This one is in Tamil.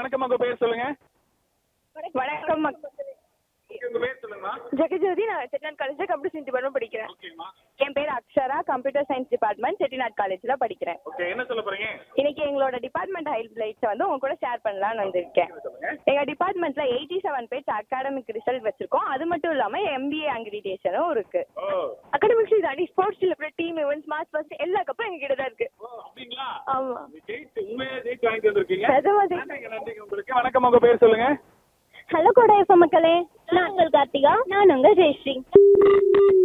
வணக்கம் உங்க பேர் சொல்லுங்க வணக்கம் Okay, உங்க பேர் சொல்லுங்கம்மா ஜெகஜோதி நான் செட்டிநாட் காலேஜ்ல கம்ப்யூட்டர் சயின்ஸ் டிபார்ட்மெண்ட் படிக்கிறேன் ஓகேம்மா என் பேர் Akshara computer science department Chettinad காலேஜ்ல படிக்கிறேன் ஓகே என்ன சொல்ல போறீங்க இன்னைக்கு எங்களோட டிபார்ட்மெண்ட் ஹைலைட்ஸ் வந்து உங்க கூட ஷேர் பண்ணலாம்னு வந்திருக்கேன் சொல்லுங்க எங்க டிபார்ட்மெண்ட்ல eighty seven page academic result வச்சிருக்கோம் அது மட்டும் இல்லாம எம்பிஏ அங்கிரிடேஷனும் இருக்கு ஓ அகாடமிக்ஸ் இதாண்டி sports celebrate team events March first எல்லா கப்பும் எங்க கிட்ட தான் இருக்கு ஓ அப்படிங்களா ஆமா நீ ஜெயிச்சு உண்மையா ஜெயிச்சு வாங்கிட்டு வந்திருக்கீங்க நிஜமா ஜெயிச்சு. நன்றிங்க நன்றிங்க உங்களுக்கு வணக்கம் உங்க பேர் சொல்லுங்க ஹலோ கோடா எஃப்எம் மக்களே நான் உங்கள் கார்த்திகா நான் உங்கள் ஜெயஸ்ரீ